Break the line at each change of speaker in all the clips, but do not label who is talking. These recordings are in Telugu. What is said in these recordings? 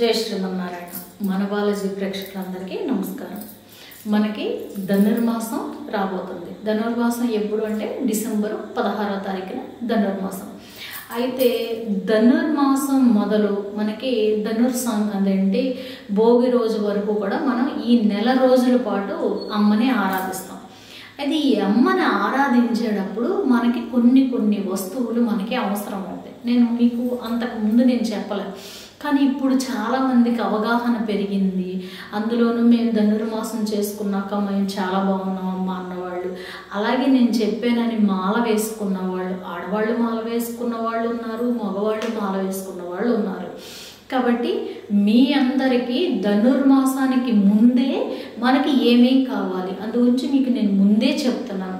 జై శ్రీమన్నారాయణ మన బాలాజీ ప్రేక్షకులందరికీ నమస్కారం మనకి ధనుర్మాసం రాబోతుంది ధనుర్మాసం ఎప్పుడు అంటే డిసెంబరు పదహారో తారీఖున ధనుర్మాసం అయితే ధనుర్మాసం మొదలు మనకి ధనుర్సం అదేంటి భోగి రోజు వరకు కూడా మనం ఈ నెల రోజుల పాటు అమ్మని ఆరాధిస్తాం అయితే ఈ అమ్మని ఆరాధించేటప్పుడు మనకి కొన్ని కొన్ని వస్తువులు మనకి అవసరం అవుతాయి నేను మీకు అంతకు ముందు నేను చెప్పలేను కానీ ఇప్పుడు చాలా మందికి అవగాహన పెరిగింది అందులోనూ మేము ధనుర్మాసం చేసుకున్నాక మేము చాలా బాగున్నాం అమ్మ అన్నవాళ్ళు అలాగే నేను చెప్పానని మాల వేసుకున్న వాళ్ళు ఆడవాళ్ళు మాల వేసుకున్న వాళ్ళు ఉన్నారు మగవాళ్ళు మాల వేసుకున్న వాళ్ళు ఉన్నారు కాబట్టి మీ అందరికీ ధనుర్మాసానికి ముందే మనకి ఏమేం కావాలి అందు గురించి మీకు నేను ముందే చెప్తున్నాను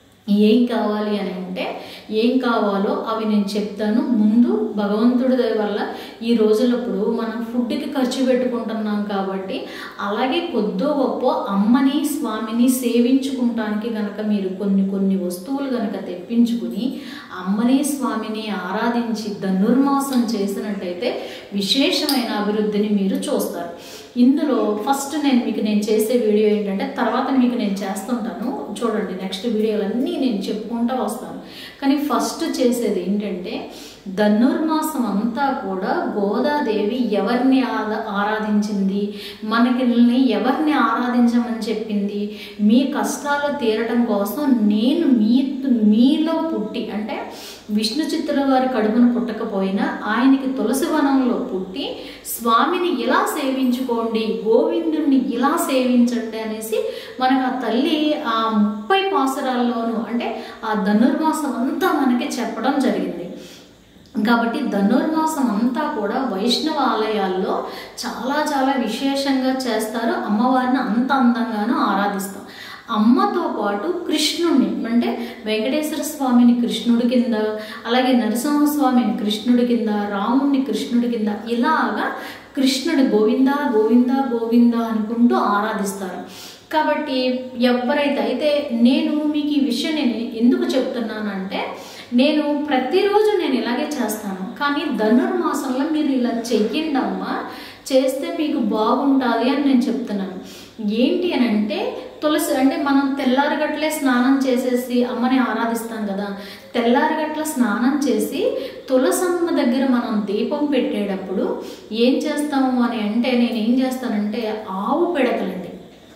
ఏం కావాలి అని అంటే ఏం కావాలో అవి నేను చెప్తాను ముందు భగవంతుడి దయ వల్ల ఈ రోజులప్పుడు మనం ఫుడ్కి ఖర్చు పెట్టుకుంటున్నాం కాబట్టి అలాగే కొద్దో గొప్ప అమ్మని స్వామిని సేవించుకుంటానికి గనక మీరు కొన్ని కొన్ని వస్తువులు గనక తెప్పించుకుని అమ్మని స్వామిని ఆరాధించి ధనుర్మాసం చేసినట్టయితే విశేషమైన అభివృద్ధిని మీరు చూస్తారు ఇందులో ఫస్ట్ నేను మీకు నేను చేసే వీడియో ఏంటంటే తర్వాత మీకు నేను చేస్తుంటాను చూడండి నెక్స్ట్ వీడియోలన్నీ నేను చెప్పుకుంటూ వస్తాను కానీ ఫస్ట్ చేసేది ఏంటంటే ధనుర్మాసం అంతా కూడా గోదాదేవి ఎవరిని ఆరాధించింది మనకి ఎవరిని ఆరాధించమని చెప్పింది మీ కష్టాలు తీరటం కోసం నేను మీ మీలో పుట్టి అంటే విష్ణు చిత్తుల వారి కడుపును పుట్టకపోయినా ఆయనకి తులసి వనంలో పుట్టి స్వామిని ఇలా సేవించుకోండి గోవిందుణ్ణి ఇలా సేవించండి అనేసి మనకు ఆ తల్లి ఆ ముప్పై పాసరాల్లోనూ అంటే ఆ ధనుర్మాసం అంతా మనకి చెప్పడం జరిగింది కాబట్టి ధనుర్మాసం అంతా కూడా వైష్ణవ ఆలయాల్లో చాలా చాలా విశేషంగా చేస్తారు అమ్మవారిని అంత అందంగానూ ఆరాధిస్తాం అమ్మతో పాటు కృష్ణుడిని అంటే వెంకటేశ్వర స్వామిని కృష్ణుడి కింద అలాగే నరసింహస్వామిని కృష్ణుడి కింద రాముడిని కృష్ణుడి కింద ఇలాగా కృష్ణుడి గోవింద గోవింద గోవింద అనుకుంటూ ఆరాధిస్తారు కాబట్టి ఎవరైతే అయితే నేను మీకు ఈ విషయం నేను ఎందుకు చెప్తున్నానంటే నేను ప్రతిరోజు నేను ఇలాగే చేస్తాను కానీ ధనుర్మాసంలో మీరు ఇలా చెయ్యండి అమ్మా చేస్తే మీకు బాగుంటుంది అని నేను చెప్తున్నాను ఏంటి అని అంటే తులసి అంటే మనం తెల్లారగట్లే స్నానం చేసేసి అమ్మని ఆరాధిస్తాం కదా తెల్లారగట్ల స్నానం చేసి తులసమ్మ దగ్గర మనం దీపం పెట్టేటప్పుడు ఏం చేస్తాము అని అంటే నేను ఏం చేస్తానంటే ఆవు పిడకలండి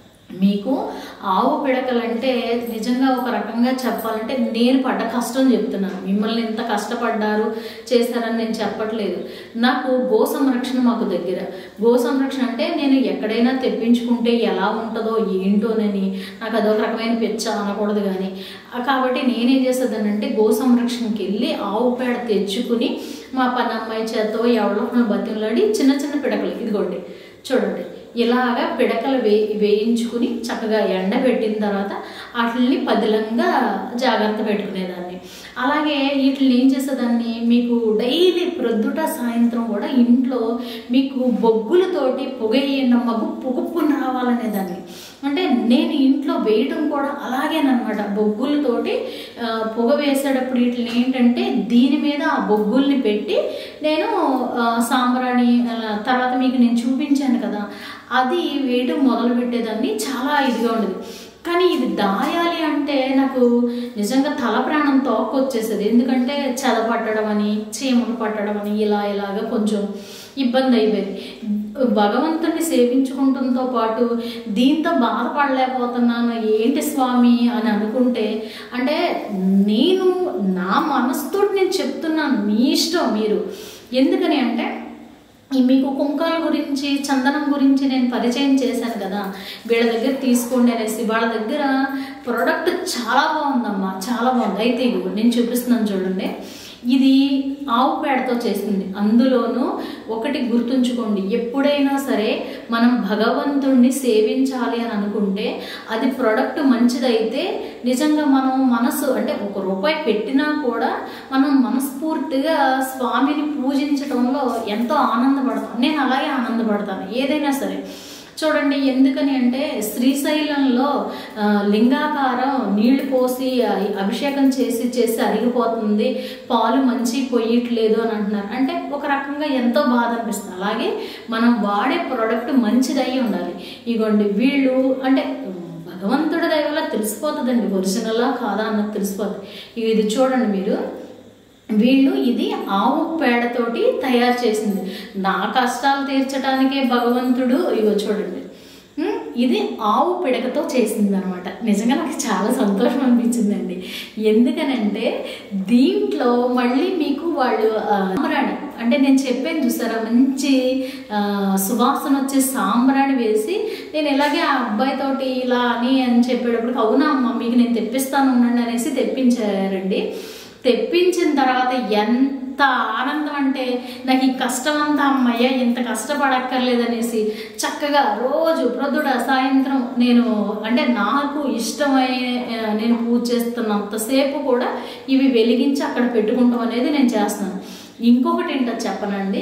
మీకు ఆవు పిడకలంటే నిజంగా ఒక రకంగా చెప్పాలంటే నేను పడ్డ కష్టం చెప్తున్నాను మిమ్మల్ని ఎంత కష్టపడ్డారు చేశారని నేను చెప్పట్లేదు నాకు గో సంరక్షణ మాకు దగ్గర గో సంరక్షణ అంటే నేను ఎక్కడైనా తెప్పించుకుంటే ఎలా ఉంటుందో ఏంటోనని నాకు అదొక రకమైన పిచ్చ అనకూడదు కానీ కాబట్టి నేనేం చేసేదానంటే గో సంరక్షణకి వెళ్ళి ఆవు పేడ తెచ్చుకుని మా పని అమ్మాయి చేతో ఎవరో బతిమలాడి చిన్న చిన్న పిడకలు ఇదిగోండి చూడండి ఇలాగా పిడకలు వే వేయించుకుని చక్కగా ఎండబెట్టిన తర్వాత వాటిని పదిలంగా జాగ్రత్త పెట్టుకునేదాన్ని అలాగే వీటిని ఏం చేసేదాన్ని మీకు డైలీ ప్రొద్దుట సాయంత్రం కూడా ఇంట్లో మీకు బొగ్గులతోటి పొగ వేయండమ్మ గుప్పు గుప్పుని రావాలనేదాన్ని అంటే నేను ఇంట్లో వేయటం కూడా అలాగేనమాట బొగ్గులతోటి పొగ వేసేటప్పుడు వీటిని ఏంటంటే దీని మీద ఆ బొగ్గుల్ని పెట్టి నేను సాంబ్రాణి తర్వాత మీకు నేను చూపించాను కదా అది వేయడం మొదలు పెట్టేదాన్ని చాలా ఇదిగా ఉండేది కానీ ఇది దాయాలి అంటే నాకు నిజంగా తల ప్రాణం తోక్కొచ్చేసేది ఎందుకంటే చెద పట్టడం అని చీమలు పట్టడం అని ఇలా ఇలాగా కొంచెం ఇబ్బంది అయిపోయింది భగవంతుడిని సేవించుకుంటంతో పాటు దీంతో బాధపడలేకపోతున్నాను ఏంటి స్వామి అని అనుకుంటే అంటే నేను నా మనసుతో నేను చెప్తున్నాను మీ ఇష్టం మీరు ఎందుకని అంటే ఈ మీకు కుంకాల గురించి చందనం గురించి నేను పరిచయం చేశాను కదా వీళ్ళ దగ్గర తీసుకోండి అనేసి వాళ్ళ దగ్గర ప్రోడక్ట్ చాలా బాగుందమ్మా చాలా బాగుంది అయితే ఇదిగో నేను చూపిస్తున్నాను చూడండి ఇది ఆవు పేడతో చేసింది అందులోనూ ఒకటి గుర్తుంచుకోండి ఎప్పుడైనా సరే మనం భగవంతుణ్ణి సేవించాలి అని అనుకుంటే అది ప్రొడక్ట్ మంచిదైతే నిజంగా మనం మనసు అంటే ఒక రూపాయి పెట్టినా కూడా మనం మనస్ఫూర్తిగా స్వామిని పూజించడంలో ఎంతో ఆనందపడతాం నేను అలాగే ఆనందపడతాను ఏదైనా సరే చూడండి ఎందుకని అంటే శ్రీశైలంలో ఆ, లింగాకారం నీళ్లు పోసి ఆ, అభిషేకం చేసి చేసి అరిగిపోతుంది పాలు మంచి పొయ్యట్లేదు అని అంటున్నారు అంటే ఒక రకంగా ఎంతో బాధ అనిపిస్తుంది అలాగే మనం వాడే ప్రోడక్ట్ మంచిదై ఉండాలి ఇగోండి వీళ్ళు అంటే భగవంతుడి దయ వల్ల తెలిసిపోతుందండి ఒరిజినలా కాదా అన్నది తెలిసిపోతుంది ఇక ఇది చూడండి మీరు వీళ్ళు ఇది ఆవు పేడతోటి తయారు చేసింది నా కష్టాలు తీర్చడానికే భగవంతుడు ఇగో చూడండి ఉమ్, ఇది ఆవు పిడకతో చేసింది అనమాట నిజంగా నాకు చాలా సంతోషం అనిపించిందండి ఎందుకనంటే దీంట్లో మళ్ళీ మీకు వాళ్ళు ఆ, సాంబ్రాణి అంటే నేను చెప్పాను చూసారా మంచి ఆ, సువాసన వచ్చే సాంబ్రాణి వేసి నేను ఇలాగే ఆ అబ్బాయితోటి ఇలా అని అని చెప్పేటప్పుడు అవునా అమ్మ మీకు నేను తెప్పిస్తాను ఉండండి అనేసి తెప్పించారండి తెప్పించిన తర్వాత ఎంత ఆనందం అంటే నాకు ఈ కష్టం అంతా అమ్మయ్య ఇంత కష్టపడక్కర్లేదనేసి చక్కగా రోజు ప్రొద్దుట సాయంత్రం నేను అంటే నాకు ఇష్టమైన ఆ, నేను పూజ చేస్తున్నంతసేపు కూడా ఇవి వెలిగించి అక్కడ పెట్టుకుంటాం అనేది నేను చేస్తున్నాను ఇంకొకటి ఏంటో చెప్పనండి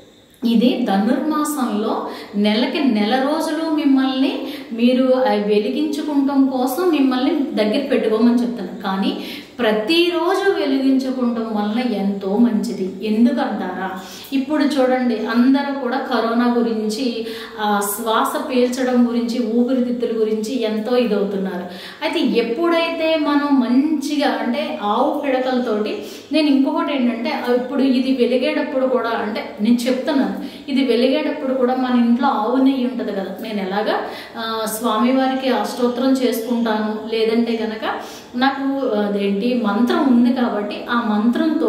ఇది ధనుర్మాసంలో నెలకి నెల రోజులు మిమ్మల్ని మీరు అవి వెలిగించుకుంటాం కోసం మిమ్మల్ని దగ్గర పెట్టుకోమని చెప్తాను కానీ ప్రతిరోజు వెలిగించుకుంటాం వల్ల ఎంతో మంచిది ఎందుకంటారా ఇప్పుడు చూడండి అందరూ కూడా కరోనా గురించి ఆ, శ్వాస పీల్చడం గురించి ఊపిరితిత్తుల గురించి ఎంతో ఇదవుతున్నారు అయితే ఎప్పుడైతే మనం మంచిగా అంటే ఆవు పిడకలతోటి నేను ఇంకొకటి ఏంటంటే ఆ ఇప్పుడు ఇది వెలిగేటప్పుడు కూడా అంటే నేను చెప్తున్నాను ఇది వెలిగేటప్పుడు కూడా మన ఇంట్లో ఆవు నెయ్యి ఉంటుంది కదా నేను ఎలాగా ఆ, స్వామివారికి అష్టోత్తరం చేసుకుంటాను లేదంటే కనుక నాకు అదేంటి మంత్రం ఉంది కాబట్టి ఆ మంత్రంతో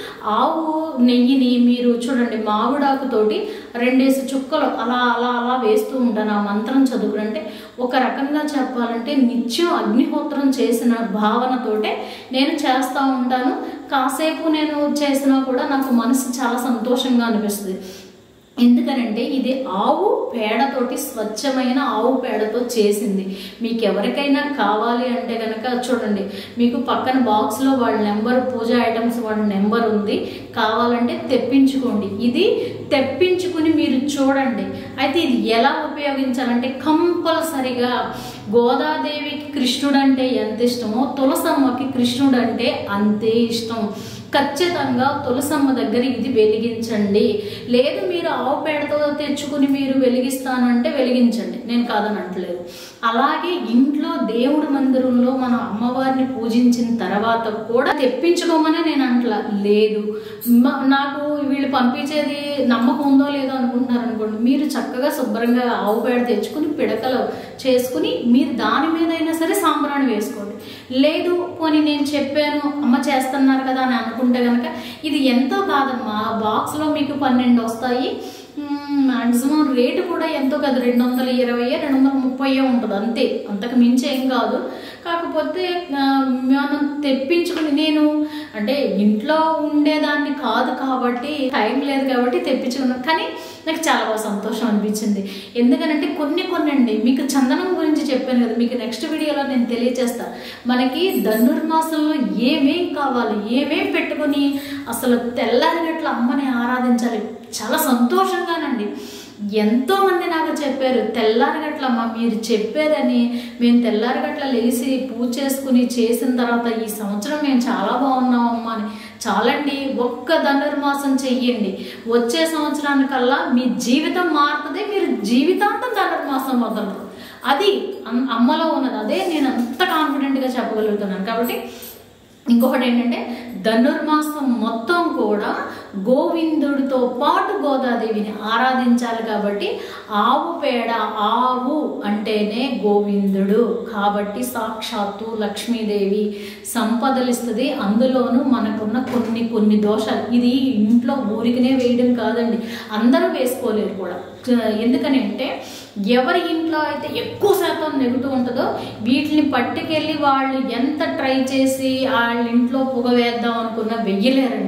ఆవు నెయ్యిని మీరు చూడండి మామిడాకుతోటి రెండేసి చుక్కలు అలా అలా అలా వేస్తూ ఉంటాను ఆ మంత్రం చదువుకుంటే ఒక రకంగా చెప్పాలంటే నిత్యం అగ్నిహోత్రం చేసిన భావనతోటే నేను చేస్తూ ఉంటాను కాసేపు నేను చేసినా కూడా నాకు మనసు చాలా సంతోషంగా అనిపిస్తుంది ఎందుకనంటే ఇది ఆవు పేడతోటి స్వచ్ఛమైన ఆవు పేడతో చేసింది మీకు ఎవరికైనా కావాలి అంటే కనుక చూడండి మీకు పక్కన బాక్స్లో వాళ్ళ నెంబర్ పూజ ఐటమ్స్ వాళ్ళ నెంబర్ ఉంది కావాలంటే తెప్పించుకోండి ఇది తెప్పించుకుని మీరు చూడండి అయితే ఇది ఎలా ఉపయోగించాలంటే కంపల్సరిగా గోదాదేవికి కృష్ణుడు అంటే ఎంత ఇష్టమో తులసమ్మకి కృష్ణుడు అంటే అంతే ఇష్టం ఖచ్చితంగా తులసమ్మ దగ్గర ఇది వెలిగించండి లేదు మీరు ఆవు పేడతో తెచ్చుకుని మీరు వెలిగిస్తానంటే వెలిగించండి నేను కాదని అంటలేదు అలాగే ఇంట్లో దేవుడి మందిరంలో మన అమ్మవారిని పూజించిన తర్వాత కూడా తెప్పించుకోమని నేను అంటలా లేదు మ- నాకు వీళ్ళు పంపించేది నమ్మకం ఉందో లేదో అనుకుంటున్నారు అనుకోండి మీరు చక్కగా శుభ్రంగా ఆవు పేడ తెచ్చుకుని పిడకలు చేసుకుని మీరు దాని మీద అయినా సరే సాంబ్రాణి వేసుకోండి లేదు పోనీ నేను చెప్పాను అమ్మ చేస్తున్నారు కదా అని అనుకుంటే కనుక ఇది ఎంతో కాదమ్మా బాక్స్లో మీకు పన్నెండు వస్తాయి మ్యాక్సిమం రేటు కూడా ఎంతో కాదు రెండు వందల ఇరవై రెండు వందల ముప్పై ఉంటుంది అంతే అంతకు మించి ఏం కాదు కాకపోతే ఆ, మనం తెప్పించుకుని నేను అంటే ఇంట్లో ఉండేదాన్ని కాదు కాబట్టి టైం లేదు కాబట్టి తెప్పించుకున్నాను కానీ నాకు చాలా బాగా సంతోషం అనిపించింది ఎందుకనంటే కొన్ని కొన్ని అండి మీకు చందనం గురించి చెప్పాను కదా మీకు నెక్స్ట్ వీడియోలో నేను తెలియజేస్తా మనకి ధనుర్మాసంలో ఏమేం కావాలి ఏమేం పెట్టుకొని అసలు తెల్లారిగట్ల అమ్మని ఆరాధించాలి చాలా సంతోషంగానండి ఎంతో మంది నాకు చెప్పారు తెల్లారగట్లమ్మ మీరు చెప్పారని మేము తెల్లారగట్ల లేచి పూజ చేసుకుని చేసిన తర్వాత ఈ సంవత్సరం మేము చాలా బాగున్నామమ్మా అని చాలండి ఒక్క ధనుర్మాసం చెయ్యండి వచ్చే సంవత్సరానికల్లా మీ జీవితం మారుతుంది మీరు జీవితాంతం ధనుర్మాసం వదలరు అది అమ్- అమ్మలో ఉన్నది అదే నేను అంత కాన్ఫిడెంట్గా చెప్పగలుగుతున్నాను కాబట్టి ఇంకొకటి ఏంటంటే ధనుర్మాసం మొత్తం కూడా గోవిందుడితో పాటు గోదాదేవిని ఆరాధించాలి కాబట్టి ఆవు పేడ ఆవు అంటేనే గోవిందుడు కాబట్టి సాక్షాత్తు లక్ష్మీదేవి సంపదలిస్తుంది అందులోనూ మనకున్న కొన్ని కొన్ని దోషాలు ఇది ఇంట్లో ఊరికినే వేయడం కాదండి అందరూ వేసుకోలేరు కూడా ఎందుకని అంటే ఎవరి ఇంట్లో అయితే ఎక్కువ శాతం నెగుతూ ఉంటుందో వీటిని పట్టుకెళ్ళి వాళ్ళు ఎంత ట్రై చేసి వాళ్ళ ఇంట్లో పొగ వేద్దాం అనుకున్నా వెయ్యలేరండి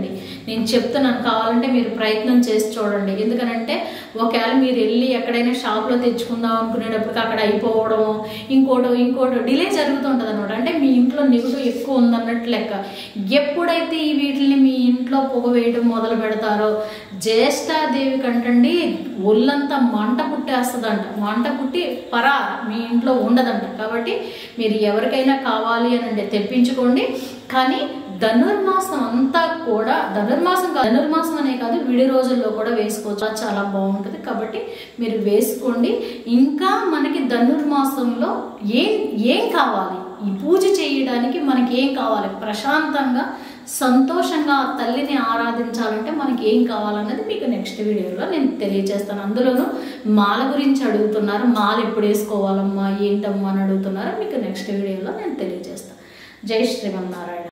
నేను చెప్తున్నాను కావాలంటే మీరు ప్రయత్నం చేసి చూడండి ఎందుకనంటే ఒకవేళ మీరు వెళ్ళి ఎక్కడైనా షాప్లో తెచ్చుకుందాం అనుకునేటప్పటికి అక్కడ అయిపోవడం ఇంకోటో ఇంకోటో డిలే జరుగుతుంటుంది అనమాట అంటే మీ ఇంట్లో నెగిటివ్ ఎక్కువ ఉందన్నట్టు లెక్క ఎప్పుడైతే ఈ వీటిని మీ ఇంట్లో పొగ వేయడం మొదలు పెడతారో జ్యేష్ఠాదేవి కంటండి ఒళ్ళంతా మంట పుట్టేస్తుందంట మంట పుట్టి పరా మీ ఇంట్లో ఉండదంట కాబట్టి మీరు ఎవరికైనా కావాలి అని అంటే తెప్పించుకోండి కానీ ధనుర్మాసం అంతా కూడా ధనుర్మాసం కాదు ధనుర్మాసం అనే కాదు విడి రోజుల్లో కూడా వేసుకోవచ్చు అది చాలా బాగుంటుంది కాబట్టి మీరు వేసుకోండి ఇంకా మనకి ధనుర్మాసంలో ఏం ఏం కావాలి ఈ పూజ చేయడానికి మనకి ఏం కావాలి ప్రశాంతంగా సంతోషంగా ఆ తల్లిని ఆరాధించాలంటే మనకి ఏం కావాలన్నది మీకు నెక్స్ట్ వీడియోలో నేను తెలియజేస్తాను అందులోనూ మాల గురించి అడుగుతున్నారు మాల ఎప్పుడు వేసుకోవాలమ్మా ఏంటమ్మా అని అడుగుతున్నారు మీకు నెక్స్ట్ వీడియోలో నేను తెలియజేస్తాను జై శ్రీమన్నారాయణ